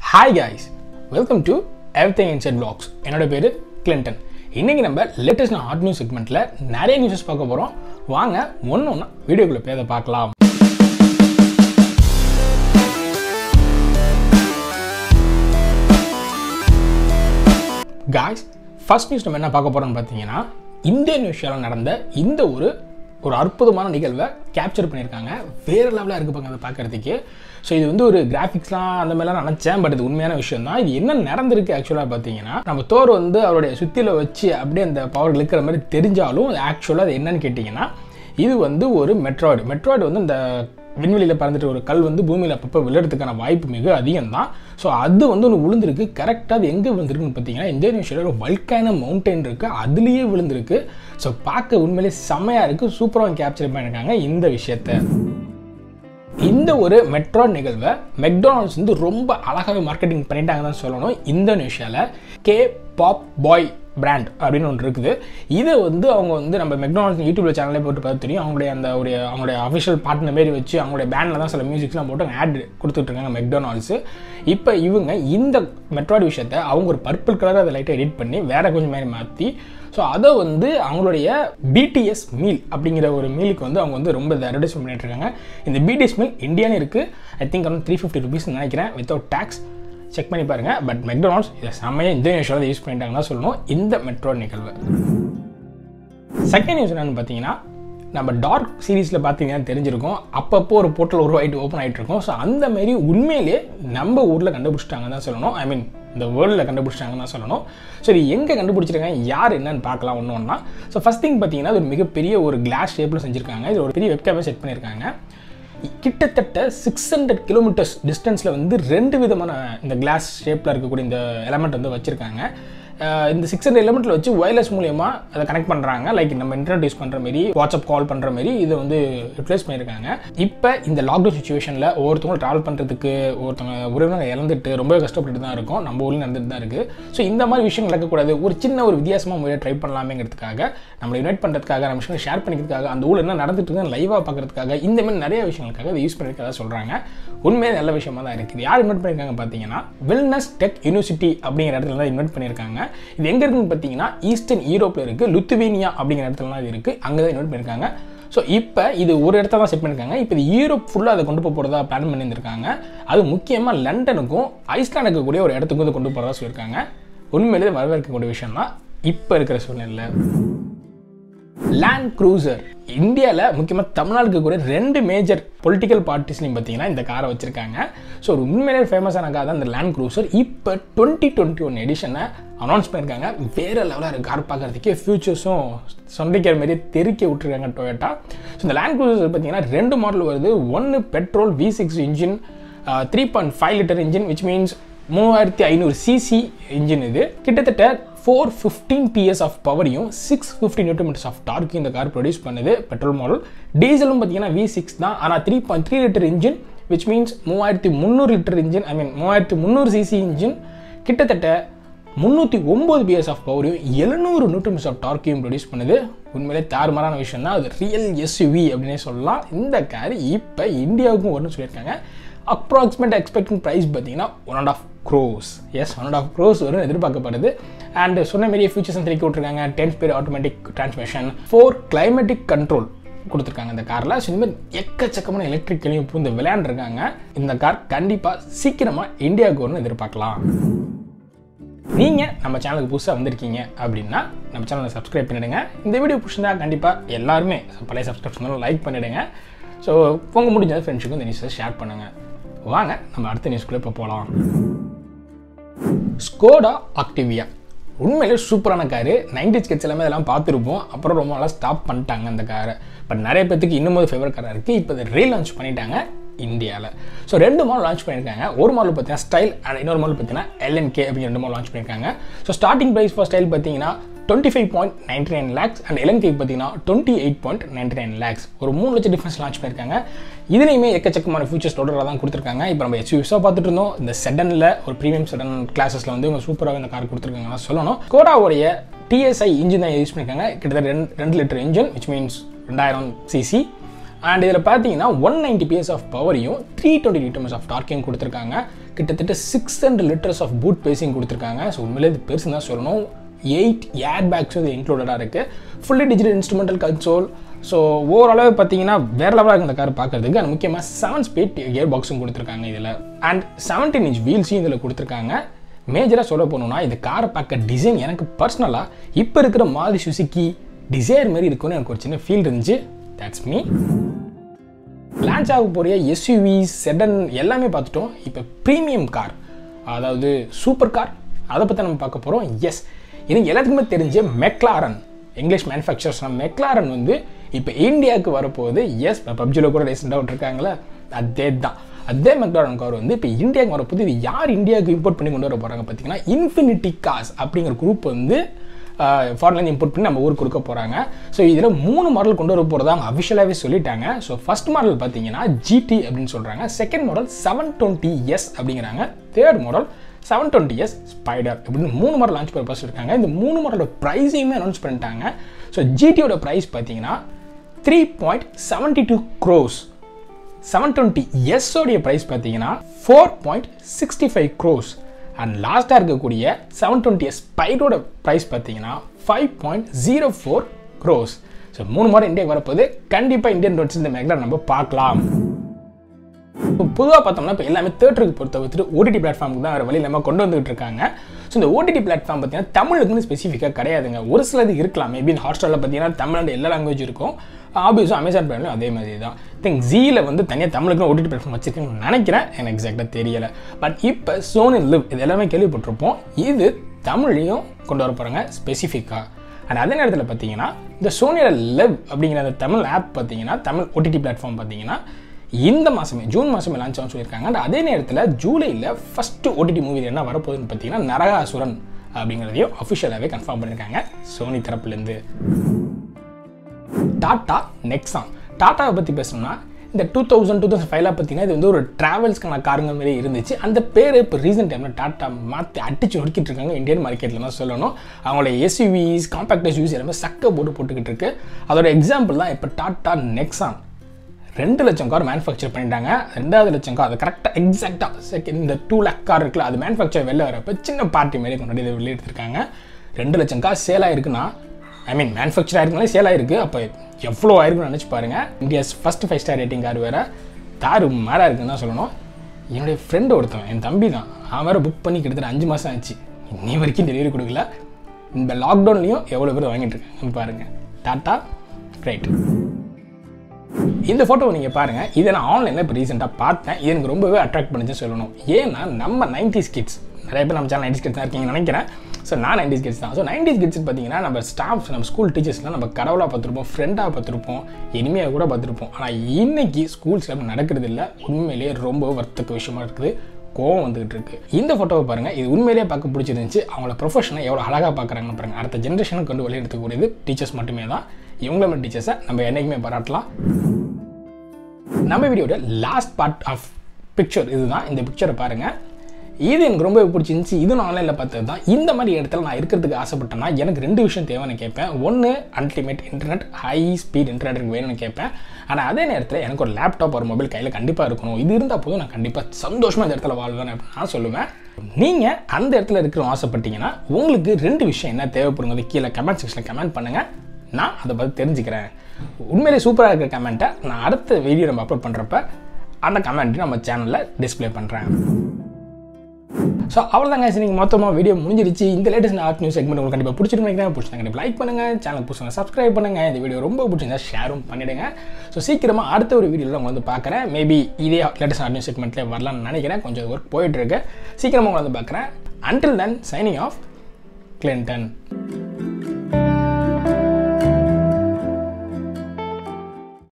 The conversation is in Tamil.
hi guys welcome to everything inside vlogs என்னோட பேர் கிளின்டன் இன்னைக்கு நம்ம லேட்டஸ்ட் ஹாட் நியூஸ் செக்மெண்ட்டில் நிறைய நியூஸஸ் பார்க்க போகிறோம் வாங்க ஒன்று ஒன்றா வீடியோக்குள்ளே போய் அதை பார்க்கலாம் காய்ஸ் ஃபர்ஸ்ட் நியூஸ் நம்ம என்ன பார்க்க போகிறோம்னு பார்த்தீங்கன்னா இந்தோனேஷியாவில் நடந்த இந்த ஒரு ஒரு அற்புதமான நிகழ்வை கேப்சர் பண்ணியிருக்காங்க வேறு லெவலாக இருக்கு பாங்க அதை பார்க்குறதுக்கு ஸோ இது வந்து ஒரு கிராஃபிக்ஸ்லாம் அந்த மாதிரிலாம் நினச்சேன் பட் இது உண்மையான விஷயம் தான் இது என்ன நடந்திருக்கு ஆக்சுவலாக பார்த்தீங்கன்னா நம்ம தோர் வந்து அவருடைய சுத்தியில் வச்சு அப்படியே அந்த பவர் இழுக்கிற மாதிரி தெரிஞ்சாலும் ஆக்சுவலாக அது என்னன்னு கேட்டிங்கன்னா இது வந்து ஒரு மெட்ராய்டு மெட்ராய்டு வந்து இந்த விண்வெளியில் பறந்துட்டு ஒரு கல் வந்து பூமியில் அப்பப்போ விழுறதுக்கான வாய்ப்பு மிக அதிகம் தான் ஸோ அது வந்து ஒன்று விழுந்திருக்கு கரெக்டாக அது எங்கே விழுந்திருக்குன்னு பார்த்தீங்கன்னா இந்தோனேஷியாவில் ஒரு வல்கான மவுண்டைன் இருக்குது அதுலேயே விழுந்திருக்கு ஸோ பார்க்க உண்மையிலே செம்மையாக இருக்குது சூப்பராக கேப்சர் பண்ணியிருக்காங்க இந்த விஷயத்தை இந்த ஒரு மெட்ரோ நிகழ்வை மெக்டானல்ட்ஸ் வந்து ரொம்ப அழகாகவே மார்க்கெட்டிங் பண்ணிட்டாங்க தான் சொல்லணும் இந்தோனேஷியாவில் கே பாப் பாய் பிராண்ட் அப்படின்னு ஒன்று இருக்குது இதை வந்து அவங்க வந்து நம்ம மெக்டானல்ட்ஸ் யூடியூப்ல சேனலே போட்டு பார்த்து தெரியும் அவங்களுடைய அந்த ஒரு அவங்களுடைய அஃபிஷியல் பார்ட்னர் மாரி வச்சு அவங்களுடைய பேண்டில் தான் சில மியூசிக்ஸ்லாம் போட்டு ஆட் கொடுத்துட்ருக்காங்க மெக்டானல்ட்ஸு இப்போ இவங்க இந்த மெட்ராய்டு விஷயத்தை அவங்க ஒரு பர்பிள் கலர் அதை லைட்டாக எடிட் பண்ணி வேற கொஞ்சம் மாதிரி மாற்றி ஸோ அதை வந்து அவங்களுடைய பிடிஎஸ் மீல் அப்படிங்கிற ஒரு மீலுக்கு வந்து அவங்க வந்து ரொம்ப அட்வர்டைஸ்மெண்ட் பண்ணிட்டு இருக்காங்க இந்த பிடிஎஸ் மீல் இந்தியானு இருக்குது ஐ திங்க் வந்து த்ரீ ஃபிஃப்டி ருபீஸ் நினைக்கிறேன் வித்தவுட் டேக்ஸ் செக் பண்ணி பாருங்கள் பட் மெக்டொனால்ட்ஸ் இதை செம்மையாக இந்தோனேஷியாவில் யூஸ் பண்ணிட்டாங்கன்னா சொல்லணும் இந்த மெட்ரோ நிகழ்வு செகண்ட் நியூஸ் என்னன்னு பார்த்தீங்கன்னா நம்ம டார்க் சீரீஸில் பார்த்தீங்கன்னா தெரிஞ்சிருக்கும் அப்பப்போ ஒரு போர்ட்டல் உருவாயிட்டு ஓப்பன் ஆகிட்டு இருக்கும் ஸோ அந்த மாரி உண்மையிலேயே நம்ம ஊரில் கண்டுபிடிச்சிட்டாங்க தான் சொல்லணும் ஐ மீன் இந்த வேர்ல்டில் கண்டுபிடிச்சிட்டாங்கன்னு தான் சொல்லணும் சரி எங்கே கண்டுபிடிச்சிருக்காங்க யார் என்னன்னு பார்க்கலாம் ஒன்று ஒன்றா ஸோ ஃபஸ்ட் திங் பார்த்தீங்கன்னா அது ஒரு மிகப்பெரிய ஒரு கிளாஸ் ஷேப்பில் செஞ்சுருக்காங்க இது ஒரு பெரிய வெப்கேமே செட் பண்ணியிருக்காங்க கிட்டத்தட்ட சிக்ஸ் ஹண்ட்ரட் கிலோமீட்டர்ஸ் டிஸ்டன்ஸில் வந்து ரெண்டு விதமான இந்த கிளாஸ் ஷேப்பில் இருக்கக்கூடிய இந்த எலமெண்ட் வந்து வச்சுருக்காங்க இந்த சிக்ஸ் ஹண்ட்ரட் எலிமெண்ட்டில் வச்சு ஒயர்லெஸ் மூலியமாக அதை கனெக்ட் பண்ணுறாங்க லைக் நம்ம இன்டர்நெட் யூஸ் பண்ணுற மாரி வாட்ஸ்அப் கால் பண்ணுற மாரி இதை வந்து ரிப்ளேஸ் பண்ணியிருக்காங்க இப்போ இந்த லாக்டவுன் சுச்சுவேஷனில் ஒவ்வொருத்தவங்களும் ட்ராவல் பண்ணுறதுக்கு ஒருத்தவங்க உறவினர் இழந்துட்டு ரொம்ப கஷ்டப்பட்டு தான் இருக்கும் நம்ம ஊரில் நடந்துட்டு தான் இருக்குது ஸோ இந்த மாதிரி விஷயம் நடக்கக்கூடாது ஒரு சின்ன ஒரு வித்தியாசமாக முறையை ட்ரை பண்ணலாமேங்கிறதுக்காக நம்மளை யுனைட் பண்ணுறதுக்காக நம்ம விஷயங்களை ஷேர் பண்ணிக்கிறதுக்காக அந்த ஊரில் என்ன நடந்துட்டு இருக்குன்னு லைவாக பார்க்கறதுக்காக இந்த மாதிரி நிறைய விஷயங்களுக்காக அதை யூஸ் பண்ணியிருக்கிறதா சொல்கிறாங்க உண்மையாக நல்ல விஷயமா தான் இருக்குது யார் இன்வைட் பண்ணியிருக்காங்க பார்த்தீங்கன்னா வெல்னஸ் டெக் யூனிவர்சிட்டி அப்படிங்கிற இடத்துல தான் இன்வைட் பண்ணியிருக்காங்க இது எங்கே இருக்குன்னு பார்த்தீங்கன்னா ஈஸ்டர்ன் யூரோப்பில் இருக்குது லுத்துவேனியா அப்படிங்கிற இடத்துலலாம் இது இருக்குது அங்கே தான் இன்வைட் பண்ணியிருக்காங்க ஸோ இப்போ இது ஒரு இடத்த தான் செட் பண்ணியிருக்காங்க இப்போ இது யூரோப் ஃபுல்லாக அதை கொண்டு போக போகிறதா பிளான் பண்ணியிருந்திருக்காங்க அது முக்கியமாக லண்டனுக்கும் ஐஸ்லாண்டுக்கு கூடிய ஒரு இடத்துக்கு வந்து கொண்டு போகிறதா சொல்லியிருக்காங்க உண்மையிலேயே வரவேற்கக்கூடிய விஷயம் தான் இப்போ இருக்கிற சூழ்நிலை லேண்ட் க்ரூசர் இந்தியாவில் முக்கியமாக தமிழ்நாடுக்கு கூட ரெண்டு மேஜர் பொலிட்டிக்கல் பார்ட்டிஸ்லையும் பார்த்தீங்கன்னா இந்த காரை வச்சுருக்காங்க ஸோ ஒரு உண்மையிலே ஃபேமஸான கார் தான் இந்த லேண்ட் க்ரூசர் இப்போ டுவெண்ட்டி டுவெண்ட்டி ஒன் எடிஷனை அனௌன்ஸ் பண்ணியிருக்காங்க வேறு லெவலாக இருக்குது கார் பார்க்குறதுக்கே ஃபியூச்சர்ஸும் சொண்டிக்கிற மாரி தெருக்கி விட்டுருக்காங்க டொயோட்டா ஸோ இந்த லேண்ட் க்ரூசர் பார்த்தீங்கன்னா ரெண்டு மாடல் வருது ஒன்று petrol V six engine three point five litre engine which means மூவாயிரத்தி ஐநூறு சிசி இன்ஜின் இது கிட்டத்தட்ட ஃபோர் ஃபிஃப்டீன் பிஎஸ் ஆஃப் பவரையும் six fifty newton metres of torque இந்த கார் ப்ரொடியூஸ் பண்ணுது பெட்ரோல் மாடல் டீசலும் பார்த்தீங்கன்னா வி சிக்ஸ் தான் ஆனால் three point three litre engine which means மூவாயிரத்தி முந்நூறு லிட்டர் இன்ஜின் ஐ மீன் மூவாயிரத்தி முந்நூறு சிசி இன்ஜின் கிட்டத்தட்ட முந்நூற்றி ஒம்பது பிஎஸ் ஆஃப் பவரையும் எழுநூறு நியூட்டோமீட்டர்ஸ் ஆஃப் டார்க்கையும் ப்ரொடியூஸ் பண்ணுது உண்மையிலே தாறுமாறான விஷயம் தான் அது ரியல் எஸ்யூவி அப்படின்னே சொல்லலாம் இந்த கார் இப்போ இந்தியாவுக்கும் வரும்னு சொல்லியிருக்காங்க அப்ராக்சிமேட் எக்ஸ்பெக்டிங் ப்ரைஸ் பார்த்தீங்கன்னா ஒன் அண்ட் ஆஃப் க்ரோஸ் எஸ் ஒன் அண்ட் ஆஃப் க்ரோஸ் வரும் எதிர்பார்க்கப்படுது அண்ட் சொன்ன மாரியே ஃபீச்சர்ஸ் திருக்கி விட்ருக்காங்க ten speed automatic transmission four climatic control கொடுத்துருக்காங்க இந்த காரில் ஸோ இந்த மாதிரி எக்கச்சக்கமான எலக்ட்ரிக்கலையும் பூந்து விளையாண்டுருக்காங்க இந்த கார் கண்டிப்பாக சீக்கிரமாக இந்தியாவுக்கு வரும்னு எதிர்பார்க்கலாம் நீங்கள் நம்ம சேனலுக்கு புதுசாக வந்திருக்கீங்க அப்படின்னா நம்ம சேனலை சப்ஸ்கிரைப் பண்ணிவிடுங்க இந்த வீடியோ பிடிச்சிருந்தா கண்டிப்பாக எல்லாருமே பழைய சப்ஸ்கிரிப்ஷன் லைக் பண்ணிவிடுங்க ஸோ உங்கள் முடிஞ்சது ஃப்ரெண்ட்ஸுக்கும் இந்த நியூஸை ஷேர் பண்ணுங்கள் வாங்க நம்ம அடுத்த நியூஸ்க்குள்ளே இப்போ போகலாம் ஸ்கோடா ஆக்டிவியா உண்மையிலே சூப்பரான காரு நைன்டி ஸ்கெட்ஸ் எல்லாமே இதெல்லாம் பார்த்துருப்போம் அப்புறம் ரொம்ப நாளாக ஸ்டாப் பண்ணிட்டாங்க அந்த காரை பட் நிறைய பேத்துக்கு இன்னும் ஒரு ஃபேவரட் காராக இருக்குது இப்போ இதை ரீலான்ச் பண்ணிட்டாங்க இந்தியாவில் ஸோ ரெண்டு மாடல் லான்ச் பண்ணியிருக்காங்க ஒரு மாடல் பார்த்தீங்கன்னா ஸ்டைல் அண்ட் இன்னொரு மாடல் பார்த்தீங்கன்னா எல்என்கே அப்படிங்கிற ரெண்டு மாடல் லான்ச் பண்ணியிருக்காங்க so starting price for style பார்த்தீங்கன்னா twenty five point ninety nine lakhs and LNK பார்த்தீங்கன்னா twenty eight point ninety nine lakhs ஒரு மூணு லட்சம் டிஃபரன்ஸ் லான்ச் பண்ணியிருக்காங்க இதுலேயுமே எக்கச்சக்கமான ஃபியூச்சர்ஸ் தொடராக தான் கொடுத்துருக்காங்க இப்போ நம்ம எஸ்யூஸாக பார்த்துட்டு இருந்தோம் இந்த செடனில் ஒரு ப்ரீமியம் செடன் கிளாஸஸில் வந்து இவங்க சூப்பராக இந்த கார் கொடுத்துருக்காங்க சொல்லணும் கோடாவுடைய டிஎஸ்ஐ இன்ஜின் தான் யூஸ் பண்ணியிருக்காங்க கிட்டத்தட்ட ரெண்டு ரெண்டு லிட்டர் இன்ஜின் விச் மீன்ஸ் ரெண்டாயிரம் சிசி அண்ட் இதில் பார்த்தீங்கன்னா ஒன் நைன்டி பிஎஸ் ஆஃப் பவரையும் த்ரீ டுவெண்ட்டி நியூட்டர்ஸ் ஆஃப் டார்க்கையும் கொடுத்துருக்காங்க கிட்டத்தட்ட six hundred litres of boot பேசிங் கொடுத்துருக்காங்க ஸோ உண்மையிலே இது பெருசு தான் சொல்லணும் எயிட் ஏர் பேக்ஸும் இது இன்க்ளூடடாக இருக்குது fully digital instrumental console so ஓவராலாகவே பார்த்தீங்கன்னா வேறு லெவலாக இருக்கு இந்த கார் பார்க்கறதுக்கு அண்ட் முக்கியமாக செவன் ஸ்பீட் கியர் பாக்ஸும் கொடுத்துருக்காங்க இதில் அண்ட் செவன்டீன் இன்ச் வீல்ஸையும் இதில் கொடுத்துருக்காங்க மேஜராக சொல்ல போகணுன்னா இந்த காரை பார்க்க டிசைன் எனக்கு பர்சனலாக இப்போ இருக்கிற மாதிரி சுசுக்கி டிசைர் மாதிரி இருக்கும்னு எனக்கு ஒரு சின்ன ஃபீல் இருந்துச்சு தட்ஸ் மீ லான்ச் ஆக போகிற எஸ்யூவி செடன் எல்லாமே பார்த்துட்டோம் இப்போ ப்ரீமியம் கார் அதாவது சூப்பர் கார் அதை பற்றி நம்ம பார்க்க போகிறோம் எஸ் எனக்கு எல்லாத்துக்குமே தெரிஞ்ச மெக்லாரன் இங்கிலீஷ் மேனுஃபேக்சர்ஸ் மெக்லாரன் வந்து இப்போ இந்தியாவுக்கு வரப்போகுது எஸ் பப்ஜியில் கூட ரீசெண்டாக விட்டுருக்காங்களே அதே தான் அதே மெக்லாரன் கார் வந்து இப்போ இந்தியாவுக்கு வரப்போது இது யார் இந்தியாவுக்கு இம்போர்ட் பண்ணி கொண்டு வர போகிறாங்க பார்த்தீங்கன்னா இன்ஃபினிட்டி காஸ் அப்படிங்கிற குரூப் வந்து ஃபாரின்லேருந்து இம்போர்ட் பண்ணி நம்ம ஊருக்கு கொடுக்க போகிறாங்க ஸோ இதில் மூணு மாடல் கொண்டு வர போகிறதா அவங்க அஃபிஷியலாகவே சொல்லிட்டாங்க ஸோ ஃபஸ்ட் மாடல் பார்த்தீங்கன்னா ஜிடி அப்படின்னு சொல்கிறாங்க second model seven twenty S அப்படிங்கிறாங்க third model seven twenty S spider இப்படின்னு மூணு மாடல் லான்ச் பண்ண பஸ் இருக்காங்க இந்த மூணு மாடலோட ப்ரைஸையுமே அனௌன்ஸ் பண்ணிட்டாங்க ஸோ ஜிடியோட ப்ரைஸ் பார்த்தீங்கன்னா three point seventy two crores seven twenty எஸ்ஸோடைய ப்ரைஸ் பார்த்தீங்கன்னா four point sixty five crores and லாஸ்ட்டாக இருக்கக்கூடிய செவன் டுவெண்ட்டி எஸ் ஸ்பைடோட ப்ரைஸ் பார்த்தீங்கன்னா five point zero four crores so மூணு மாதம் இந்தியாவுக்கு வரப்போது கண்டிப்பாக இந்தியன் ரோட்ஸ் இந்த மேக்ல நம்ம பார்க்கலாம் இப்போ பொதுவாக பார்த்தோம்னா இப்போ எல்லாமே தேட்டருக்கு பொறுத்த வச்சுட்டு ஓடிடி பிளாட்ஃபார்முக்கு தான் வேறு வழி இல்லாமல் கொண்டு வந்துகிட்டு இருக்காங்க ஸோ இந்த ஓடிடி பிளாட்ஃபார்ம் பார்த்தீங்கன்னா தமிழுக்குன்னு ஸ்பெசிஃபிக்காக கிடையாதுங்க ஒரு சிலது இருக்கலாம் மேபி இந்த ஹாட்ஸ்டாரில் பார்த்தீங்கன்னா தமிழ் எல்லா லாங்குவேஜ் இருக்கும் ஆப்வியஸும் அமேசான் பிராண்ட்லையும் அதே மாதிரி தான் திங்க் ஜீல வந்து தனியாக தமிழுக்குன்னு ஓடிடி பிளாட்ஃபார்ம் வச்சிருக்கேன்னு நினைக்கிறேன் எனக்கு எக்ஸாக்டாக தெரியலை பட் இப்போ சோனி லிவ் இது எல்லாமே கேள்விப்பட்டிருப்போம் இது தமிழ்லையும் கொண்டு வர போகிறாங்க ஸ்பெசிஃபிக்காக அண்ட் அதே நேரத்தில் பார்த்தீங்கன்னா இந்த சோனியோட லெவ் அப்படிங்கிற அந்த தமிழ் ஆப் பார்த்தீங்கன்னா தமிழ் ஓடிடி பிளாட்ஃபார்ம் பார்த்தீங்கன்னா இந்த மாதமே ஜூன் மாதமே லான்ச் ஆகும் சொல்லியிருக்காங்க அண்ட் அதே நேரத்தில் ஜூலையில் ஃபஸ்ட்டு ஓடிடி மூவி என்ன வரப்போகுதுன்னு பார்த்தீங்கன்னா நரகாசுரன் அப்படிங்கிறதையும் அஃபிஷியலாகவே கன்ஃபார்ம் பண்ணியிருக்காங்க சோனி தரப்புலேருந்து டாட்டா நெக்ஸான் டாட்டாவை பற்றி பேசணும்னா இந்த டூ தௌசண்ட் டூ தௌசண்ட் ஃபைவ்ல பார்த்தீங்கன்னா இது வந்து ஒரு ட்ராவல்ஸ்க்கான காருங்க மாதிரி இருந்துச்சு அந்த பேர் இப்போ ரீசெண்ட் டைமில் டாட்டா மாற்றி அடிச்சு நொறுக்கிட்டு இருக்காங்க இந்தியன் மார்க்கெட்டில் தான் சொல்லணும் அவங்களோட எஸ்யூவிஸ் காம்பாக்ட் எஸ்யூவிஸ் எல்லாமே சக்க போட்டு போட்டுக்கிட்டு இருக்கு அதோட எக்ஸாம்பிள் தான் இப்போ டாட்டா நெக்ஸான் ரெண்டு லட்சம் கார் மேனுஃபேக்சர் பண்ணிட்டாங்க ரெண்டாவது லட்சம் கார் அது கரெக்டாக எக்ஸாக்டாக செகண்ட் இந்த டூ லேக் கார் இருக்குல்ல அது மேனுஃபேக்சர் வெளில வரப்போ சின்ன பார்ட்டி மாதிரி கொண்டாடி இதை வெளியே எடுத்திருக்காங்க ரெண்டு லட்சம் கார் சேல் ஆயிருக்குன்னா ஐ மீன் மேனுஃபேக்சர் ஆயிருக்குனாலே சேல் ஆயிருக்கு அப்போ எவ்வளோ ஆயிருக்குன்னு நினச்சி பாருங்க India's first five star rating car வேறு தாரு மேலே இருக்குன்னு தான் சொல்லணும் என்னுடைய ஃப்ரெண்டு ஒருத்தன் என் தம்பி தான் அவன் வேறு புக் பண்ணி கிட்டத்தட்ட அஞ்சு மாதம் ஆச்சு இன்னி வரைக்கும் டெலிவரி கொடுக்கல இந்த லாக்டவுன்லேயும் எவ்வளோ பேர் வாங்கிட்டு இருக்காங்க பாருங்கள் டாட்டா ரைட் இந்த ஃபோட்டோவை நீங்கள் பாருங்கள் இதை நான் ஆன்லைனில் இப்போ ரீசெண்டாக பார்த்தேன் இது எனக்கு ரொம்பவே அட்ராக்ட் பண்ணிச்சுன்னு சொல்லணும் ஏன்னா நம்ம நைன்டிஸ் கிட்ஸ் நிறைய பேர் நம்ம சேனல் நைன்டிஸ் கிட்ஸ் தான் இருக்கீங்கன்னு நினைக்கிறேன் ஸோ நான் நைன்டிஸ் கிட்ஸ் தான் ஸோ நைன்டிஸ் கிட்ஸ் பார்த்தீங்கன்னா நம்ம ஸ்டாஃப்ஸ் நம்ம ஸ்கூல் டீச்சர்ஸ்லாம் நம்ம கடவுளாக பார்த்துருப்போம் ஃப்ரெண்டாக பார்த்துருப்போம் இனிமையாக கூட பார்த்துருப்போம் ஆனால் இன்னைக்கு ஸ்கூல்ஸில் அப்படி நடக்கிறது இல்லை உண்மையிலேயே ரொம்ப வருத்தக்க விஷயமா இருக்குது கோவம் வந்துகிட்டு இருக்கு இந்த ஃபோட்டோவை பாருங்கள் இது உண்மையிலேயே பார்க்க பிடிச்சிருந்துச்சு அவங்கள ப்ரொஃபஷனை எவ்வளோ அழகாக பார்க்குறாங்கன்னு பாருங்கள் அடுத்த ஜென்ரேஷனுக்கு கொண்டு வெளியெடுக்கக்கூடியது டீச்சர்ஸ் மட்டுமே தான் இவங்கள டீச்சர்ஸை நம்ம என்றைக்குமே பாராட்டலாம் நம்ம வீடியோட லாஸ்ட் பார்ட் ஆஃப் பிக்சர் இதுதான் இந்த பிக்சரை பாருங்கள் இது எனக்கு ரொம்ப பிடிச்சிருந்துச்சி இது நான் ஆன்லைனில் பார்த்தது தான் இந்த மாதிரி இடத்துல நான் இருக்கிறதுக்கு ஆசைப்பட்டேன்னா எனக்கு ரெண்டு விஷயம் தேவைன்னு கேட்பேன் ஒன்று unlimited internet high speed internet எனக்கு வேணும்னு கேட்பேன் ஆனால் அதே நேரத்தில் எனக்கு ஒரு லேப்டாப் ஒரு மொபைல் கையில் கண்டிப்பாக இருக்கணும் இது இருந்தால் போதும் நான் கண்டிப்பாக சந்தோஷமாக இந்த இடத்துல வாழ்வேன் அப்படின்னு நான் சொல்லுவேன் நீங்கள் அந்த இடத்துல இருக்கிற ஆசைப்பட்டீங்கன்னா உங்களுக்கு ரெண்டு விஷயம் என்ன தேவைப்படுங்கிறது கீழே கமெண்ட் செக்ஷனில் கமெண்ட் பண்ணுங்கள் நான் அதை பற்றி தெரிஞ்சுக்கிறேன் உண்மையிலே சூப்பராக இருக்கிற கமெண்ட்டை நான் அடுத்த வீடியோ நம்ம அப்லோட் பண்ணுறப்ப அந்த கமெண்ட்டையும் நம்ம சேனலில் டிஸ்பிளே பண்ணுறேன் ஸோ அவ்வளோதாங்க சரி நீங்கள் மொத்தமாக வீடியோ முடிஞ்சிருச்சு இந்த லேட்டஸ்ட் ஆர்ட் நியூஸ் செக்மெண்ட் உங்களுக்கு கண்டிப்பாக பிடிச்சிருக்கு நினைக்கிறேன் பிடிச்சிருந்தா கண்டிப்பாக லைக் பண்ணுங்கள் சேனல் பிடிச்சிங்க சப்ஸ்கிரைப் பண்ணுங்கள் இந்த வீடியோ ரொம்ப பிடிச்சிருந்தா ஷேரும் பண்ணிவிடுங்க ஸோ சீக்கிரமாக அடுத்த ஒரு வீடியோவில் உங்களை வந்து பார்க்குறேன் மேபி இதே லேட்டஸ்ட் ஆர்ட் நியூஸ் செக்மெண்ட்லேயே வரலாம்னு நினைக்கிறேன் கொஞ்சம் ஒர்க் போயிட்டுருக்கு சீக்கிரமாக உங்களை வந்து பார்க்குறேன் until then signing off Clinton